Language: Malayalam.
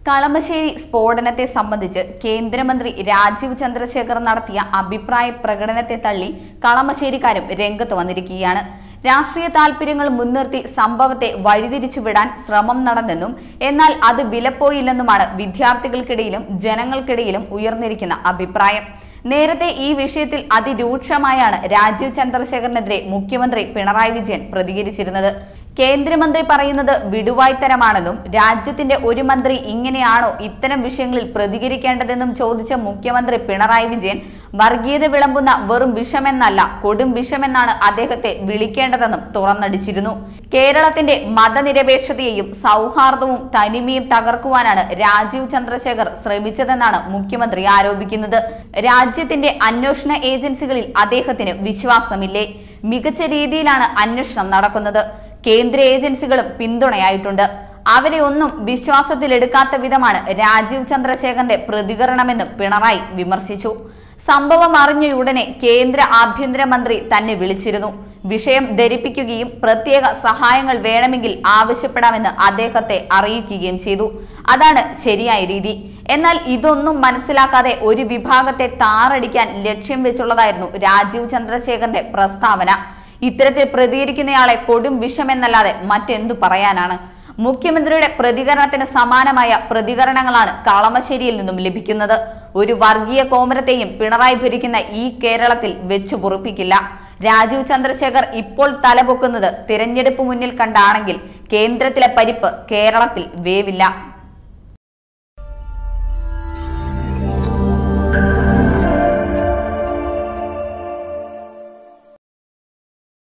കളമശ്ശേരി സ്ഫോടനത്തെ സംബന്ധിച്ച് കേന്ദ്രമന്ത്രി രാജീവ് ചന്ദ്രശേഖർ നടത്തിയ അഭിപ്രായ പ്രകടനത്തെ തള്ളി കളമശ്ശേരിക്കാരും രംഗത്ത് വന്നിരിക്കുകയാണ് രാഷ്ട്രീയ താൽപര്യങ്ങൾ മുൻനിർത്തി സംഭവത്തെ വഴിതിരിച്ചുവിടാൻ ശ്രമം നടന്നെന്നും എന്നാൽ അത് വിലപ്പോയില്ലെന്നുമാണ് വിദ്യാർത്ഥികൾക്കിടയിലും ജനങ്ങൾക്കിടയിലും ഉയർന്നിരിക്കുന്ന അഭിപ്രായം നേരത്തെ ഈ വിഷയത്തിൽ അതിരൂക്ഷമായാണ് രാജീവ് ചന്ദ്രശേഖറിനെതിരെ മുഖ്യമന്ത്രി പിണറായി വിജയൻ പ്രതികരിച്ചിരുന്നത് കേന്ദ്രമന്ത്രി പറയുന്നത് വിടുവായ്ത്തരമാണെന്നും രാജ്യത്തിന്റെ ഒരു മന്ത്രി ഇങ്ങനെയാണോ ഇത്തരം വിഷയങ്ങളിൽ പ്രതികരിക്കേണ്ടതെന്നും ചോദിച്ച മുഖ്യമന്ത്രി പിണറായി വിജയൻ വർഗീയത വിളമ്പുന്ന വെറും വിഷമെന്നല്ല കൊടും വിഷമെന്നാണ് അദ്ദേഹത്തെ വിളിക്കേണ്ടതെന്നും തുറന്നടിച്ചിരുന്നു കേരളത്തിന്റെ മതനിരപേക്ഷതയെയും സൗഹാർദ്ദവും തനിമയും തകർക്കുവാനാണ് രാജീവ് ചന്ദ്രശേഖർ ശ്രമിച്ചതെന്നാണ് മുഖ്യമന്ത്രി ആരോപിക്കുന്നത് രാജ്യത്തിന്റെ അന്വേഷണ ഏജൻസികളിൽ അദ്ദേഹത്തിന് വിശ്വാസമില്ലേ മികച്ച രീതിയിലാണ് അന്വേഷണം നടക്കുന്നത് കേന്ദ്ര ഏജൻസികളും പിന്തുണയായിട്ടുണ്ട് അവരെ ഒന്നും വിശ്വാസത്തിലെടുക്കാത്ത വിധമാണ് രാജീവ് ചന്ദ്രശേഖരന്റെ പ്രതികരണമെന്നും പിണറായി വിമർശിച്ചു സംഭവം അറിഞ്ഞയുടനെ കേന്ദ്ര ആഭ്യന്തരമന്ത്രി തന്നെ വിളിച്ചിരുന്നു വിഷയം ധരിപ്പിക്കുകയും പ്രത്യേക സഹായങ്ങൾ വേണമെങ്കിൽ ആവശ്യപ്പെടാമെന്ന് അദ്ദേഹത്തെ അറിയിക്കുകയും ചെയ്തു അതാണ് ശരിയായ രീതി എന്നാൽ ഇതൊന്നും മനസ്സിലാക്കാതെ ഒരു വിഭാഗത്തെ താറടിക്കാൻ ലക്ഷ്യം വെച്ചുള്ളതായിരുന്നു രാജീവ് ചന്ദ്രശേഖരന്റെ പ്രസ്താവന ഇത്തരത്തിൽ പ്രതികരിക്കുന്നയാളെ കൊടും വിഷമെന്നല്ലാതെ മറ്റെന്തു പറയാനാണ് മുഖ്യമന്ത്രിയുടെ പ്രതികരണത്തിന് സമാനമായ പ്രതികരണങ്ങളാണ് കളമശ്ശേരിയിൽ നിന്നും ലഭിക്കുന്നത് ഒരു വർഗീയ കോമരത്തെയും പിണറായി ഭരിക്കുന്ന ഈ കേരളത്തിൽ വെച്ചു പൊറുപ്പിക്കില്ല രാജീവ് ചന്ദ്രശേഖർ ഇപ്പോൾ തലപൊക്കുന്നത് തിരഞ്ഞെടുപ്പ് മുന്നിൽ കണ്ടാണെങ്കിൽ കേന്ദ്രത്തിലെ പരിപ്പ് കേരളത്തിൽ വേവില്ല